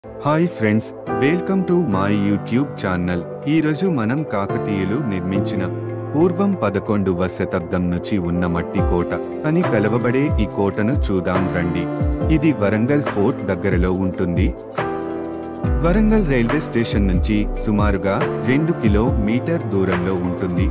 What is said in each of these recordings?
hi friends welcome to my YouTube channel ఈరోజు మనం కాకతీయులు నిర్మించిన పూర్వం పదకొండవ శతాబ్దం నుంచి ఉన్న మట్టి కోట అని పిలవబడే ఈ కోటను చూదాం రండి ఇది వరంగల్ ఫోర్ట్ దగ్గరలో ఉంటుంది వరంగల్ రైల్వే స్టేషన్ నుంచి సుమారుగా రెండు కిలోమీటర్ దూరంలో ఉంటుంది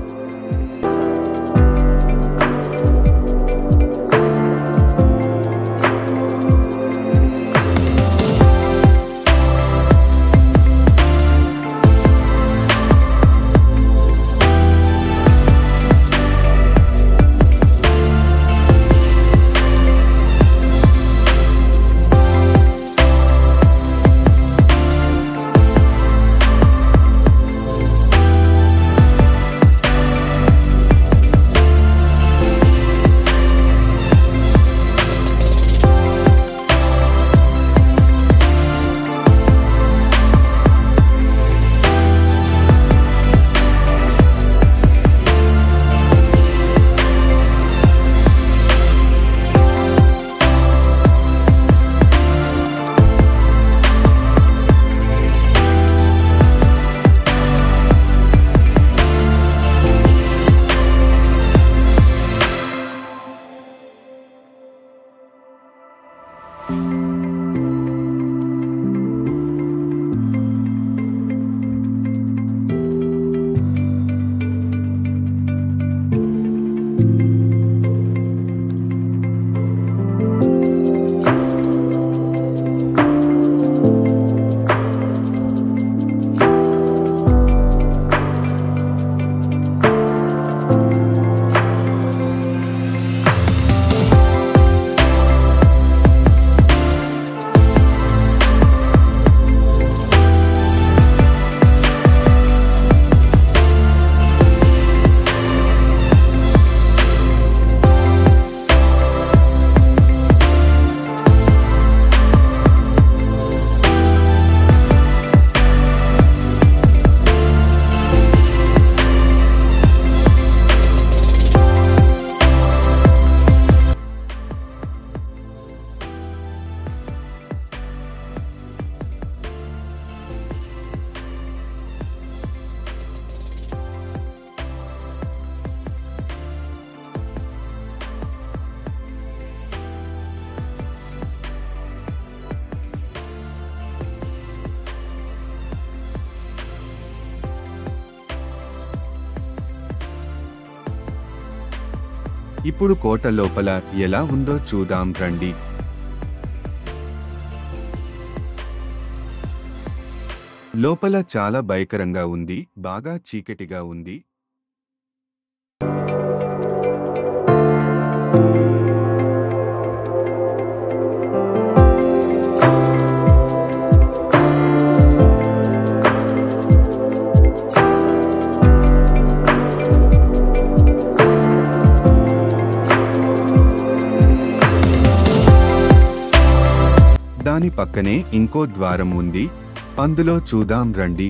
ఇప్పుడు కోట లోపల ఎలా ఉందో చూదాం రండి లోపల చాలా భయకరంగా ఉంది బాగా చీకటిగా ఉంది దాని పక్కనే ఇంకో ద్వారం ఉంది అందులో చూదాం రండి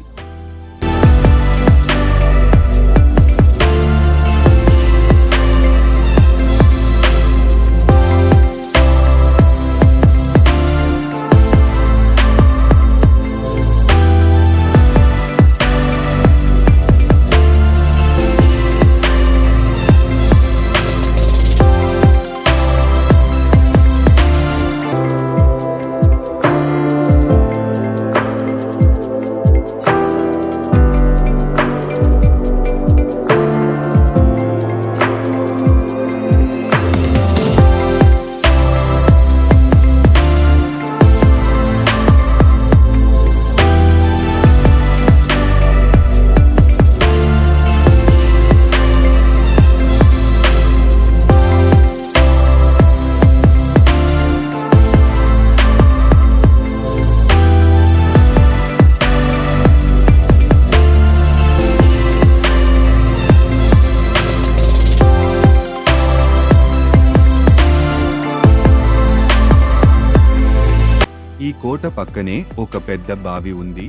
ఈ కోట పక్కనే ఒక పెద్ద బావి ఉంది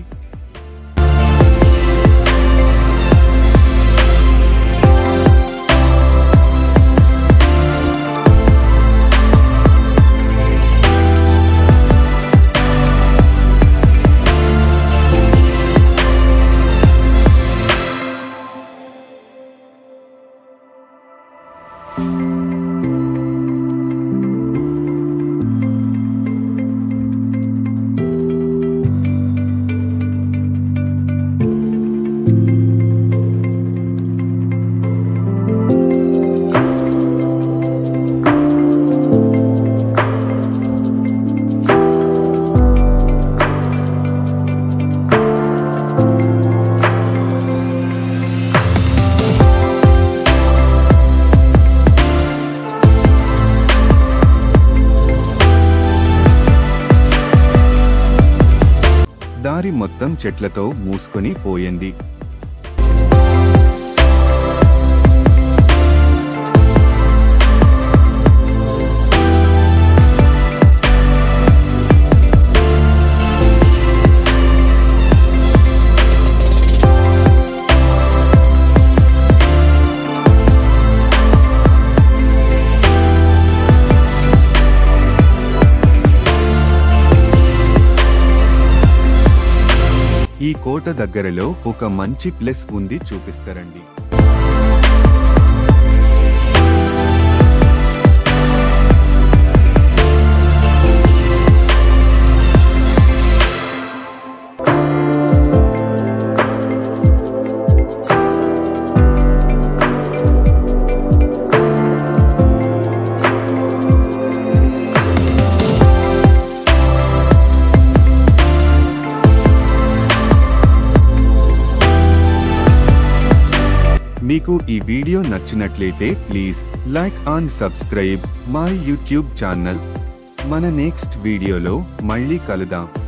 దారి మొత్తం చెట్లతో మూసుకొని పోయింది ఈ కోట దగ్గరలో ఒక మంచి ప్లేస్ ఉంది చూపిస్తారండి మీకు ఈ వీడియో నచ్చినట్లయితే please like and subscribe my YouTube channel మన నెక్స్ట్ వీడియోలో మళ్ళీ కలుద్దాం